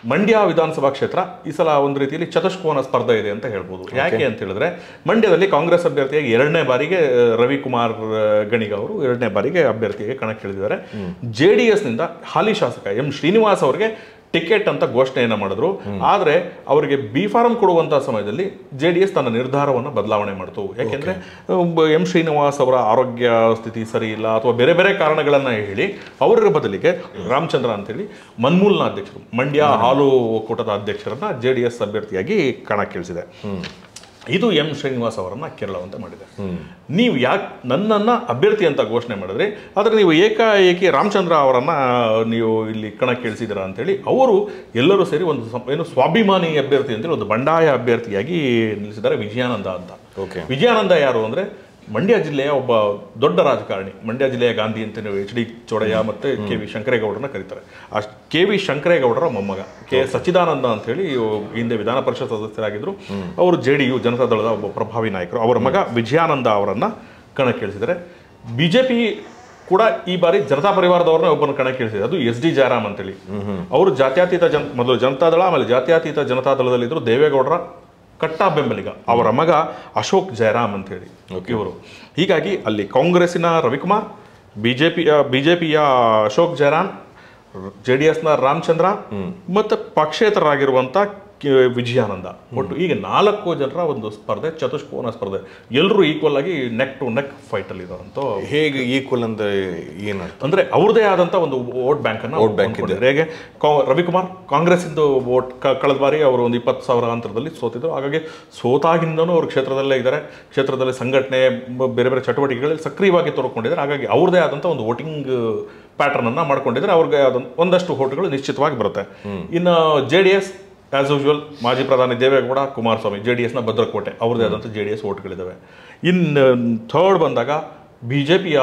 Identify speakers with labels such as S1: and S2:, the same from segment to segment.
S1: ಮಂಡ್ಯ ವಿಧಾನಸಭಾ ಕ್ಷೇತ್ರ ಈ ಸಲ ಒಂದು ರೀತಿಯಲ್ಲಿ ಚತುಷ್ಕೋನ ಸ್ಪರ್ಧೆ ಇದೆ ಅಂತ ಹೇಳ್ಬೋದು ಯಾಕೆ ಅಂತ ಹೇಳಿದ್ರೆ ಮಂಡ್ಯದಲ್ಲಿ ಕಾಂಗ್ರೆಸ್ ಅಭ್ಯರ್ಥಿಯಾಗಿ ಎರಡನೇ ಬಾರಿಗೆ ಆ, ರವಿಕುಮಾರ್ ಆ, ಗಣಿಗ ಅವರು ಎರಡನೇ ಬಾರಿಗೆ ಅಭ್ಯರ್ಥಿಗೆ ಕಣಕ್ಕಿಳಿದಿದ್ದಾರೆ ಜೆ ಡಿ ಎಸ್ನಿಂದ ಹಾಲಿ ಶಾಸಕ ಎಂ ಶ್ರೀನಿವಾಸ್ ಅವರಿಗೆ ಟಿಕೆಟ್ ಅಂತ ಘೋಷಣೆಯನ್ನ ಮಾಡಿದ್ರು ಆದ್ರೆ ಅವರಿಗೆ ಬಿ ಫಾರಂ ಕೊಡುವಂತಹ ಸಮಯದಲ್ಲಿ ಜೆ ಡಿ ಎಸ್ ತನ್ನ ನಿರ್ಧಾರವನ್ನು ಬದಲಾವಣೆ ಮಾಡಿತು ಯಾಕೆಂದ್ರೆ ಒಬ್ಬ ಎಂ ಶ್ರೀನಿವಾಸ್ ಅವರ ಆರೋಗ್ಯ ಸ್ಥಿತಿ ಸರಿ ಇಲ್ಲ ಅಥವಾ ಬೇರೆ ಬೇರೆ ಕಾರಣಗಳನ್ನ ಹೇಳಿ ಅವರ ಬದಲಿಗೆ ರಾಮಚಂದ್ರ ಅಂತೇಳಿ ಮನ್ಮೂಲ್ನ ಅಧ್ಯಕ್ಷರು ಮಂಡ್ಯ ಹಾಲು ಒಕ್ಕೂಟದ ಅಧ್ಯಕ್ಷರನ್ನ ಜೆ ಡಿ ಎಸ್ ಅಭ್ಯರ್ಥಿಯಾಗಿ ಕಣಕ್ಕಿಳಿಸಿದೆ ಇದು ಎಂ ಶ್ರೀನಿವಾಸ್ ಅವರನ್ನ ಕೆರಳವಂತೆ ಮಾಡಿದೆ ನೀವು ಯಾಕೆ ನನ್ನನ್ನ ಅಭ್ಯರ್ಥಿ ಅಂತ ಘೋಷಣೆ ಮಾಡಿದ್ರಿ ಆದರೆ ನೀವು ಏಕಾಏಕಿ ರಾಮಚಂದ್ರ ಅವರನ್ನ ನೀವು ಇಲ್ಲಿ ಕಣಕ್ಕಿಳಿಸಿದಿರಾ ಅಂತೇಳಿ ಅವರು ಎಲ್ಲರೂ ಸೇರಿ ಒಂದು ಸಂ- ಏನು ಸ್ವಾಭಿಮಾನಿ ಅಭ್ಯರ್ಥಿ ಅಂತೇಳಿ ಒಂದು ಬಂಡಾಯ ಅಭ್ಯರ್ಥಿಯಾಗಿ ನಿಲ್ಲಿಸಿದ್ದಾರೆ ವಿಜಯಾನಂದ ಅಂತ
S2: ಓಕೆ
S1: ವಿಜಯಾನಂದ ಯಾರು ಅಂದ್ರೆ ಮಂಡ್ಯ ಜಿಲ್ಲೆಯ ಒಬ್ಬ ದೊಡ್ಡ ರಾಜಕಾರಣಿ ಮಂಡ್ಯ ಜಿಲ್ಲೆಯ ಗಾಂಧಿ ಅಂತ ಎಚ್ ಡಿ ಚೋಡಯ್ಯ ಮತ್ತೆ ಕೆ ವಿ ಶಂಕರೇಗೌಡರನ್ನ ಕರೀತಾರೆ ಆ ಕೆ ವಿ ಶಂಕರೇಗೌಡರ ಮೊಮ್ಮಗ ಕೆ ಸಚ್ಚಿದಾನಂದ ಅಂತ ಹೇಳಿ ಹಿಂದೆ ವಿಧಾನ ಪರಿಷತ್ ಸದಸ್ಯರಾಗಿದ್ರು ಅವರು ಜೆ ಡಿ ಯು ಜನತಾದಳದ ಒಬ್ಬ ಪ್ರಭಾವಿ ನಾಯಕರು ಅವರ ಮಗ ವಿಜಯಾನಂದ ಅವರನ್ನ ಕಣಕ್ಕಿಳಿಸಿದ್ದಾರೆ ಬಿಜೆಪಿ ಕೂಡ ಈ ಬಾರಿ ಜನತಾ ಪರಿವಾರದವ್ರನ್ನ ಒಬ್ಬನ ಕಣಕ್ಕಿಳಿಸಿದೆ ಅದು ಎಸ್ ಡಿ ಜಯರಾಮ್ ಅಂತೇಳಿ ಅವರು ಜಾತ್ಯತೀತ ಜನ ಮೊದಲು ಜನತಾದಳ ಆಮೇಲೆ ಜಾತ್ಯತೀತ ಜನತಾದಳದಲ್ಲಿದ್ದರು ದೇವೇಗೌಡರ ಕಟ್ಟ ಬೆಂಬಲಿಗ ಅವರ ಮಗ ಅಶೋಕ್ ಜಯರಾಮ್ ಅಂತ ಹೇಳಿ ಇವರು ಹೀಗಾಗಿ ಅಲ್ಲಿ ಕಾಂಗ್ರೆಸ್ಸಿನ ರವಿಕುಮಾರ್ ಬಿಜೆಪಿ ಬಿಜೆಪಿಯ ಅಶೋಕ್ ಜಯರಾಮ್ ಜೆ ಡಿ ಎಸ್ನ ರಾಮಚಂದ್ರ ಮತ್ತು ಪಕ್ಷೇತರರಾಗಿರುವಂಥ ಕೆ- ವಿಜಯಾನಂದ ಒಟ್ಟು ಈಗ ನಾಲ್ಕು ಜನರ ಒಂದು ಸ್ಪರ್ಧೆ ಚತುಷ್ಕೋನ ಸ್ಪರ್ಧೆ ಎಲ್ಲರೂ ಈಕ್ವಲ್ ಆಗಿ ನೆಕ್ ಟು ನೆಕ್ ಫೈಟ್ ಅಲ್ಲಿ ಇದಾರಂತ
S2: ಹೇಗೆ ಈಕ್ವಲ್ ಅಂತ ಏನರ್ಥ
S1: ಅಂದ್ರೆ ಅವ್ರದೇ ಆದಂತ ಒಂದು ವೋಟ್ ಬ್ಯಾಂಕ್ ಅನ್ನ
S2: Vote bank
S1: ಹೊಂದ್ಕೊಂಡಿದ್ದಾರೆ. ಹೇಗೆ ಕಾ- ರವಿಕುಮಾರ್ ಕಾಂಗ್ರೆಸ್ ಇಂದು ವೋಟ್ ಕಳೆದ ಬಾರಿ ಅವರು ಒಂದು ಇಪ್ಪತ್ತು ಸಾವಿರ ಅಂತರದಲ್ಲಿ ಸೋತಿದ್ರು ಹಾಗಾಗಿ ಸೋತಾಗಿಂದನೂ ಅವರು ಕ್ಷೇತ್ರದಲ್ಲೇ ಇದ್ದಾರೆ ಕ್ಷೇತ್ರದಲ್ಲಿ ಸಂಘಟನೆ ಬ- ಬೇರೆ ಬೇರೆ ಚಟುವಟಿಕೆಗಳಲ್ಲಿ ಸಕ್ರಿಯವಾಗಿ ತೊಡ್ಕೊಂಡಿದ್ದಾರೆ ಹಾಗಾಗಿ ಅವ್ರದೇ ಆದಂತ ಒಂದು ವೋಟಿಂಗ್ ಪ್ಯಾಟರ್ನ್ ಅನ್ನ ಮಾಡ್ಕೊಂಡಿದ್ದಾರೆ ಅವ್ರಿಗೆ ಅದೊಂದು ಒಂದಷ್ಟು ಓಟ್ಗಳು ನಿಶ್ಚಿತವಾಗಿ ಬರುತ್ತೆ ಇನ್ನು J D S as usual ಮಾಜಿ ಪ್ರಧಾನಿ ದೇವೇಗೌಡ ಕುಮಾರಸ್ವಾಮಿ ಜೆ ಡಿ ಎಸ್ನ ಭದ್ರಕೋಟೆ ಅವ್ರದ್ದೇ ಆದಂಥ ಜೆ ಡಿ ಎಸ್ ಓಟ್ಗಳಿದ್ದಾವೆ ಇನ್ನು ಥರ್ಡ್ ಬಂದಾಗ ಬಿ ಜೆ ಪಿಯ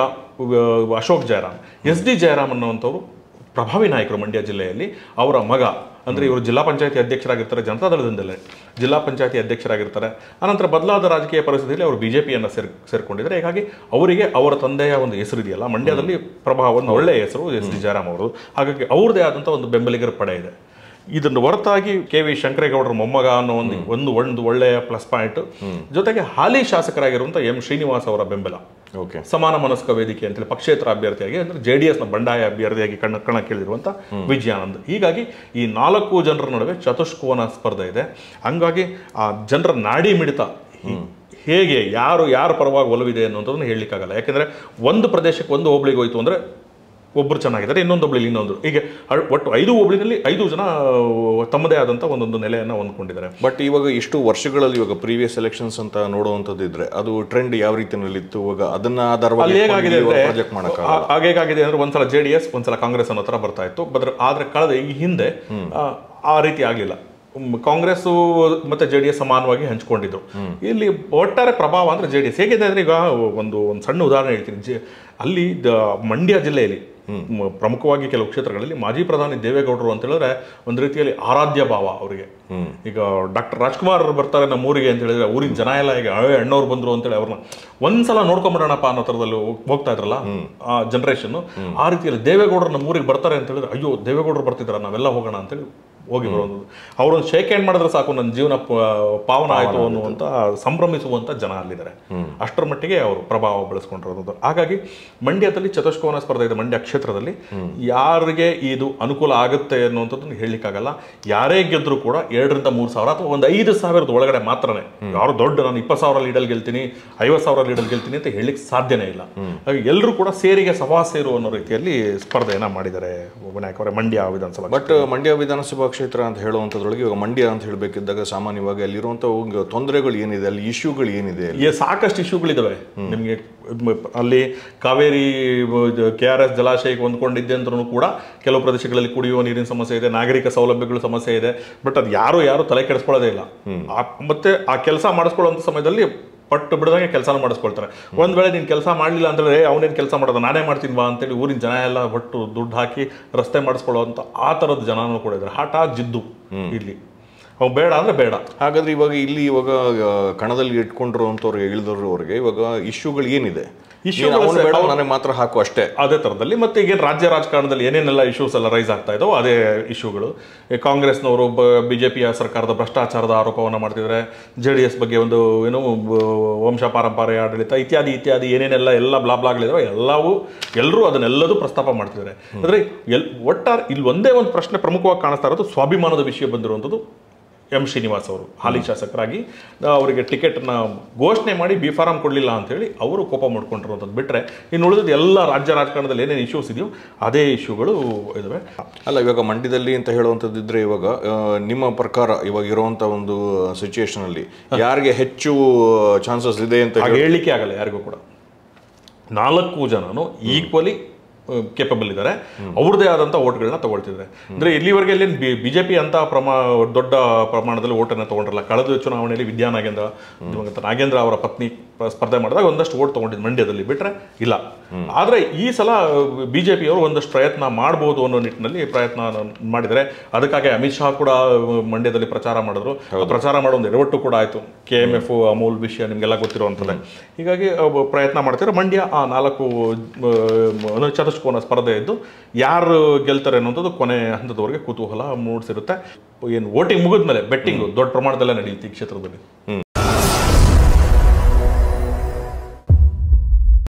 S1: ಅಶೋಕ್ ಜಯರಾಮ್ ಎಸ್ ಡಿ ಜಯರಾಮ್ ಅನ್ನುವಂಥವ್ರು ಪ್ರಭಾವಿ ನಾಯಕರು ಮಂಡ್ಯ ಜಿಲ್ಲೆಯಲ್ಲಿ ಅವರ ಮಗ ಅಂದರೆ ಇವರು ಜಿಲ್ಲಾ ಪಂಚಾಯತಿ ಅಧ್ಯಕ್ಷರಾಗಿರ್ತಾರೆ ಜನತಾದಳದಿಂದಲೇ ಜಿಲ್ಲಾ ಪಂಚಾಯತಿ ಅಧ್ಯಕ್ಷರಾಗಿರ್ತಾರೆ ಆನಂತರ ಬದಲಾದ ರಾಜಕೀಯ ಪರಿಸ್ಥಿತಿಯಲ್ಲಿ ಅವರು ಬಿಜೆಪಿಯನ್ನು ಸೇರ್ ಸೇರ್ಕೊಂಡಿದ್ದಾರೆ ಹೀಗಾಗಿ ಅವರಿಗೆ ಅವರ ತಂದೆಯ ಒಂದು ಹೆಸರು ಇದೆಯಲ್ಲ ಮಂಡ್ಯದಲ್ಲಿ ಪ್ರಭಾವ ಒಂದು ಒಳ್ಳೆಯ ಹೆಸರು ಎಸ್ ಡಿ ಜಯರಾಮ್ ಅವರು ಹಾಗಾಗಿ ಅವ್ರದ್ದೇ ಆದಂಥ ಒಂದು ಬೆಂಬಲಿಗರ ಪಡೆ ಇದೆ ಇದನ್ನು ಹೊರತಾಗಿ ಕೆ ವಿ ಶಂಕರೇಗೌಡರ ಮೊಮ್ಮಗ ಅನ್ನೋ ಒಂದು ಒಂದು ಒಂದು ಒಳ್ಳೆಯ ಪ್ಲಸ್ ಪಾಯಿಂಟ್ ಜೊತೆಗೆ ಹಾಲಿ ಶಾಸಕರಾಗಿರುವಂಥ ಎಂ ಶ್ರೀನಿವಾಸ್ ಅವರ ಬೆಂಬಲ
S2: ಓಕೆ
S1: ಸಮಾನ ಮನಸ್ಕ ವೇದಿಕೆ ಅಂತೇಳಿ ಪಕ್ಷೇತರ ಅಭ್ಯರ್ಥಿಯಾಗಿ ಅಂದ್ರೆ ಜೆ ಡಿ ಎಸ್ನ ಬಂಡಾಯ ಅಭ್ಯರ್ಥಿಯಾಗಿ ಕಣ ಕಣಕ್ಕಿಳಿದಿರುವಂಥ ವಿಜಯಾನಂದ್ ಹೀಗಾಗಿ ಈ ನಾಲ್ಕು ಜನರ ನಡುವೆ ಚತುಷ್ಕೋನ ಸ್ಪರ್ಧೆ ಇದೆ ಹಂಗಾಗಿ ಆ ಜನರ ನಾಡಿ ಮಿಡಿತ ಹಿ- ಹೇಗೆ ಯಾರು ಯಾರ ಪರವಾಗಿ ಒಲವಿದೆ ಅನ್ನೋದನ್ನು ಹೇಳಲಿಕ್ಕಾಗಲ್ಲ ಯಾಕೆಂದ್ರೆ ಒಂದು ಪ್ರದೇಶಕ್ಕೆ ಒಂದು ಹೋಬಳಿಗೆ ಹೋಯ್ತು ಅಂದ್ರೆ ಒಬ್ಬರು ಚೆನ್ನಾಗಿದ್ದಾರೆ ಇನ್ನೊಂದು ಹೋಬಳಿಲಿ ಇನ್ನೊಂದು ಹೀಗೆ ಅಳ್- ಒಟ್ಟು ಐದು ಹೋಬಳಿನಲ್ಲಿ ಐದು ಜನ ಆ, ತಮ್ಮದೇ ಆದಂಥ ಒಂದೊಂದು ನೆಲೆಯನ್ನು ಹೊಂದ್ಕೊಂಡಿದ್ದಾರೆ
S2: ಬಟ್ ಇವಾಗ ಇಷ್ಟು ವರ್ಷಗಳಲ್ಲಿ ಇವಾಗ ಪ್ರೀವಿಯಸ್ ಎಲೆಕ್ಷನ್ಸ್ ಅಂತ ನೋಡುವಂಥದ್ದು ಇದ್ರೆ ಅದು ಟ್ರೆಂಡ್ ಯಾವ ರೀತಿಯಲ್ಲಿತ್ತು ಇವಾಗ ಅದನ್ನ ಆಧಾರವಾಗಿ
S1: ಅಲ್ಲಿ ಹೇಗಾಗಿದೆ ಅಂದ್ರೆ
S2: ಪ್ರಾಜೆಕ್ಟ್ ಮಾಡಕ್ಕಾಗಲ್ಲ
S1: ಆ- ಹೇಗಾಗಿದೆ ಅಂದ್ರೆ ಒಂದ್ಸಲ ಜೆ ಡಿ ಎಸ್ ಒಂದ್ಸಲ ಕಾಂಗ್ರೆಸ್ ಅನ್ನೋ ತರ ಬರ್ತಾ ಇತ್ತು ಬದ್ರ ಆದ್ರೆ ಕಳೆದ ಈ ಹಿಂದೆ ಆ, ಆ ರೀತಿ ಆಗ್ಲಿಲ್ಲ ಮ್, ಕಾಂಗ್ರೆಸ್ ಮತ್ತೆ ಜೆ ಡಿ ಎಸ್ ಸಮಾನವಾಗಿ ಹಂಚ್ಕೊಂಡಿದ್ರು ಇಲ್ಲಿ ಒಟ್ಟಾರೆ ಪ್ರಭಾವ ಅಂದ್ರೆ ಜೆ ಡಿ ಎಸ್ ಹೇಗಿದೆ ಅಂದ್ರೆ ಈಗ ಒಂದು ಒಂದು ಸಣ್ಣ ಉದಾಹರಣೆ ಹೇಳ್ತೀನಿ ಜೆ ಅಲ್ಲಿ ದ- ಮಂಡ್ಯ ಜಿಲ್ಲೆಯಲ್ಲಿ ಮ್, ಪ್ರಮುಖವಾಗಿ ಕೆಲವು ಕ್ಷೇತ್ರಗಳಲ್ಲಿ ಮಾಜಿ ಪ್ರಧಾನಿ ದೇವೇಗೌಡರು ಅಂತ ಹೇಳಿದ್ರೆ ಒಂದು ರೀತಿಯಲ್ಲಿ ಆರಾಧ್ಯ ಭಾವ ಅವರಿಗೆ ಈಗ ಡಾಕ್ಟರ್ ರಾಜ್ಕುಮಾರ್ ಬರ್ತಾರೆ ನಮ್ಮ ಊರಿಗೆ ಅಂತ ಹೇಳಿದ್ರೆ ಊರಿನ ಜನ ಎಲ್ಲ ಈಗ ಅಯ್ಯೋ ಅಣ್ಣವ್ರು ಬಂದ್ರು ಅಂತೇಳಿ ಅವ್ರನ್ನ ಒಂದ್ಸಲ ನೋಡ್ಕೊಂಬಿಡೋಣಪ್ಪ ಅನ್ನೋ ಥರದಲ್ಲಿ ಹೋಗ್- ಹೋಗ್ತಾ ಇದ್ರಲ್ಲ ಆ ಜನರೇಷನ್ ಆ ರೀತಿಯಲ್ಲಿ ದೇವೇಗೌಡರು ನಮ್ಮ ಊರಿಗೆ ಬರ್ತಾರೆ ಅಂತ ಹೇಳಿದ್ರೆ ಅಯ್ಯೋ ದೇವೇಗೌಡರು ಬರ್ತಿದಾರ ನಾವೆಲ್ಲ ಹೋಗೋಣ ಅಂತೇಳಿ ಹೋಗಿ ಬರೋದು ಅವರೊಂದು ಶೇಕ್ ಹ್ಯಾಂಡ್ ಮಾಡಿದ್ರೆ ಸಾಕು ನನ್ನ ಜೀವನ ಪ- ಪಾವನ ಆಯಿತು ಅನ್ನುವಂಥ ಸಂಭ್ರಮಿಸುವಂಥ ಜನ ಅಲ್ಲಿದ್ದಾರೆ ಅಷ್ಟರ ಮಟ್ಟಿಗೆ ಅವರು ಪ್ರಭಾವ ಬೆಳೆಸ್ಕೊಂಡಿರೋದು ಹಾಗಾಗಿ ಮಂಡ್ಯದಲ್ಲಿ ಚತುಷ್ಕೋನ ಸ್ಪರ್ಧೆ ಇದೆ ಮಂಡ್ಯ ಕ್ಷೇತ್ರದಲ್ಲಿ ಯಾರಿಗೆ ಇದು ಅನುಕೂಲ ಆಗುತ್ತೆ ಅನ್ನುವಂಥದ್ದನ್ನು ಹೇಳಲಿಕ್ಕಾಗಲ್ಲ ಯಾರೇ ಗೆದ್ದರೂ ಕೂಡ ಎರಡರಿಂದ ಮೂರು ಸಾವಿರ ಅಥವಾ ಒಂದು ಐದು ಸಾವಿರದ ಒಳಗಡೆ ಮಾತ್ರನೇ ಯಾರು ದೊಡ್ಡ ನಾನು ಇಪ್ಪತ್ತು ಸಾವಿರ ಲೀಡಲ್ ಗೆಲ್ತೀನಿ ಐವತ್ತು ಸಾವಿರ ಲೀಡಲ್ ಗೆಲ್ತೀನಿ ಅಂತ ಹೇಳಲಿಕ್ಕೆ ಸಾಧ್ಯನೇ ಇಲ್ಲ ಹಾಗಾಗಿ ಎಲ್ಲರೂ ಕೂಡ ಸೇರಿಗೆ ಸಭಾ ಸೇರು ಅನ್ನೋ ರೀತಿಯಲ್ಲಿ ಸ್ಪರ್ಧೆಯನ್ನ ಮಾಡಿದ್ದಾರೆ ವಿನಾಯಕ್ ಅವರೇ ಮಂಡ್ಯ ವಿಧಾನಸಭಾ
S2: ಬಟ್ ಮಂಡ್ಯ ವಿಧಾನಸಭಾ ಕ್ಷೇತ್ರ ಅಂತ ಹೇಳುವಂಥದ್ರೊಳಗೆ ಇವಾಗ ಮಂಡ್ಯ ಅಂತ ಹೇಳಬೇಕಿದ್ದಾಗ ಸಾಮಾನ್ಯವಾಗಿ ಅಲ್ಲಿರುವಂಥ ತೊಂದರೆಗಳು ಏನಿದೆ ಅಲ್ಲಿ ಇಶ್ಯೂಗಳು ಏನಿದೆ ಅಲ್ಲಿ
S1: ಈ ಸಾಕಷ್ಟು ಇಶ್ಯೂಗಳಿದಾವೆ ನಿಮಗೆ ಅಲ್ಲಿ ಕಾವೇರಿ ಕೆ ಆರ್ ಎಸ್ ಜಲಾಶಯಕ್ಕೆ ಹೊಂದ್ಕೊಂಡಿದ್ದೆ ಅಂದ್ರೂ ಕೂಡ ಕೆಲವು ಪ್ರದೇಶಗಳಲ್ಲಿ ಕುಡಿಯುವ ನೀರಿನ ಸಮಸ್ಯೆ ಇದೆ ನಾಗರಿಕ ಸೌಲಭ್ಯಗಳ ಸಮಸ್ಯೆ ಇದೆ ಬಟ್ ಅದು ಯಾರು ಯಾರು ತಲೆ ಕೆಡಿಸ್ಕೊಳ್ಳೋದೇ ಇಲ್ಲ ಆ- ಮತ್ತೆ ಆ ಕೆಲಸ ಮಾಡಿಸ್ಕೊಳ್ಳುವಂಥ ಸಮಯದಲ್ಲಿ ಪಟ್ಟು ಬಿಡದಂಗೆ ಕೆಲಸ ಮಾಡಿಸ್ಕೊಳ್ತಾರೆ ಒಂದ್ ವೇಳೆ ನೀನು ಕೆಲಸ ಮಾಡಲಿಲ್ಲ ಅಂತಂದ್ರೆ ಅವನೇನು ಕೆಲಸ ಮಾಡೋದು ನಾನೇ ಮಾಡ್ತೀನಿ ಬಾ ಅಂತೇಳಿ ಊರಿನ ಜನ ಎಲ್ಲ ಒಟ್ಟು ದುಡ್ಡು ಹಾಕಿ ರಸ್ತೆ ಮಾಡಿಸ್ಕೊಳ್ಳುವಂಥ ಆ ಥರದ ಜನನೂ ಕೂಡ ಇದ್ದಾರೆ ಹಠ ಜಿದ್ದು ಇಲ್ಲಿ ಅವ್ ಬೇಡ ಅಂದ್ರೆ ಬೇಡ
S2: ಹಾಗಾದ್ರೆ ಇವಾಗ ಇಲ್ಲಿ ಇವಾಗ ಆ, ಕಣದಲ್ಲಿ ಇಟ್ಕೊಂಡಿರುವಂಥವ್ರಿಗೆ ಇಳಿದವ್ರವರೆಗೆ ಇವಾಗ ಇಶ್ಯೂಗಳು ಏನಿದೆ
S1: Issue
S2: ನೀನು ಅವನು
S1: ಗಳು
S2: ಬೇಡ ನನಗೆ ಮಾತ್ರ ಹಾಕು ಅಷ್ಟೇ
S1: ಅದೇ ಥರದಲ್ಲಿ ಮತ್ತೆ ಈಗ ರಾಜ್ಯ ರಾಜಕಾರಣದಲ್ಲಿ ಏನೇನೆಲ್ಲ ಇಶ್ಯೂಸ್ ಎಲ್ಲ ರೈಸ್ ಆಗ್ತಾ ಇದಾವೋ ಅದೇ ಇಶ್ಯೂಗಳು ಈ ಕಾಂಗ್ರೆಸ್ನವರು ಬಿ ಜೆ ಪಿಯ ಸರ್ಕಾರದ ಭ್ರಷ್ಟಾಚಾರದ ಆರೋಪವನ್ನು ಮಾಡ್ತಿದ್ದಾರೆ ಜೆ ಡಿ ಎಸ್ ಬಗ್ಗೆ ಒಂದು ಏನು ಬ- ವಂಶ ಪಾರಂಪರ್ಯ ಆಡಳಿತ ಇತ್ಯಾದಿ ಇತ್ಯಾದಿ ಏನೇನೆಲ್ಲ ಎಲ್ಲ ಬ್ಲಾ ಬ್ಲಾಗಳಿದಾವೆ ಎಲ್ಲವೂ ಎಲ್ಲರೂ ಅದನ್ನೆಲ್ಲದೂ ಪ್ರಸ್ತಾಪ ಮಾಡ್ತಿದ್ದಾರೆ ಅಂದರೆ ಎಲ್ ಒಟ್ಟಾರೆ ಇಲ್ಲಿ ಒಂದೇ ಒಂದು ಪ್ರಶ್ನೆ ಪ್ರಮುಖವಾಗಿ ಕಾಣಿಸ್ತಾ ಇರೋದು ಸ್ವಾಭಿಮಾನದ ವಿಷಯ ಬಂದಿರುವಂಥದ್ದು ಎಂ ಶ್ರೀನಿವಾಸ್ ಅವರು ಹಾಲಿ ಶಾಸಕರಾಗಿ ಆ, ಅವರಿಗೆ ಟಿಕೆಟ್ನ ಘೋಷಣೆ ಮಾಡಿ ಬಿ ಫಾರಂ ಕೊಡಲಿಲ್ಲ ಅಂತೇಳಿ ಅವರು ಕೋಪ ಮಾಡ್ಕೊಂಡಿರುವಂಥದ್ದು ಬಿಟ್ಟರೆ ಇನ್ನು ಉಳಿದ ಎಲ್ಲ ರಾಜ್ಯ ರಾಜಕಾರಣದಲ್ಲಿ ಏನೇನು ಇಶ್ಯೂಸ್ ಇದೆಯೋ ಅದೇ ಇಶ್ಯೂಗಳು ಇದಾವೆ
S2: ಅಲ್ಲ ಇವಾಗ ಮಂಡ್ಯದಲ್ಲಿ ಅಂತ ಹೇಳುವಂಥದ್ದಿದ್ರೆ ಇವಾಗ ಆ, ನಿಮ್ಮ ಪ್ರಕಾರ ಇವಾಗ ಇರುವಂತ ಒಂದು ಸಿಚುಯೇಷನ್ ಅಲ್ಲಿ ಯಾರಿಗೆ ಹೆಚ್ಚು ಚಾನ್ಸಸ್ ಇದೆ ಅಂತ
S1: ಹಾಗೆ ಹೇಳಲಿಕ್ಕೆ ಆಗಲ್ಲ ಯಾರಿಗೂ ಕೂಡ ನಾಲ್ಕು ಜನನು ಈಕ್ವಲಿ ಕೇಪಬಲ್ ಇದ್ದಾರೆ ಅವ್ರದ್ದೇ ಆದಂಥ ಓಟ್ಗಳನ್ನ ತಗೊಳ್ತಿದ್ದಾರೆ ಅಂದ್ರೆ ಇಲ್ಲಿವರೆಗೆ ಅಲ್ಲಿ ಬಿಜೆಪಿ ಅಂತ ಪ್ರಮಾ ದೊಡ್ಡ ಪ್ರಮಾಣದಲ್ಲಿ ಓಟನ್ನು ತಗೊಂಡ್ರಲ್ಲ ಕಳೆದ ಚುನಾವಣೆಯಲ್ಲಿ ವಿದ್ಯಾ ನಾಗೇಂದ್ರ ದಿವಂಗತ ನಾಗೇಂದ್ರ ಅವರ ಪತ್ನಿ ಪ್ರ- ಸ್ಪರ್ಧೆ ಮಾಡಿದಾಗ ಒಂದಷ್ಟು ಓಟ್ ತಗೊಂಡಿದ್ದು ಮಂಡ್ಯದಲ್ಲಿ ಬಿಟ್ರೆ ಇಲ್ಲ ಆದ್ರೆ ಈ ಸಲ ಬಿಜೆಪಿಯವರು ಒಂದಷ್ಟು ಪ್ರಯತ್ನ ಮಾಡ್ಬೋದು ಅನ್ನೋ ನಿಟ್ಟಿನಲ್ಲಿ ಪ್ರಯತ್ನ ಮಾಡಿದ್ದಾರೆ ಅದಕ್ಕಾಗಿ ಅಮಿತ್ ಶಾ ಕೂಡ ಮಂಡ್ಯದಲ್ಲಿ ಪ್ರಚಾರ ಮಾಡಿದ್ರು ಆ ಪ್ರಚಾರ ಮಾಡೋ ಒಂದು ಎಡವಟ್ಟು ಕೂಡ ಆಯ್ತು ಕೆ ಎಮ್ ಎಫ್ ಅಮೂಲ್ ವಿಷಯ ನಿಮಗೆಲ್ಲ ಗೊತ್ತಿರುವಂಥದ್ದೇ ಹೀಗಾಗಿ ಅವು ಪ್ರಯತ್ನ ಮಾಡ್ತಾರೆ ಮಂಡ್ಯ ಆ ನಾಲ್ಕು ಆ, ಚತುಷ್ಕೋನ ಸ್ಪರ್ಧೆ ಇದ್ದು ಯಾರು ಗೆಲ್ತಾರೆ ಅನ್ನೋಂಥದ್ದು ಕೊನೆ ಹಂತದವರೆಗೆ ಕುತೂಹಲ ಮೂಡಿಸಿರುತ್ತೆ ಏನು ವೋಟಿಂಗ್ ಮುಗಿದ್ಮೇಲೆ ಬೆಟ್ಟಿಂಗ್ ದೊಡ್ಡ ಪ್ರಮಾಣದಲ್ಲೇ ನಡೆಯುತ್ತೆ ಈ ಕ್ಷೇತ್ರದಲ್ಲಿ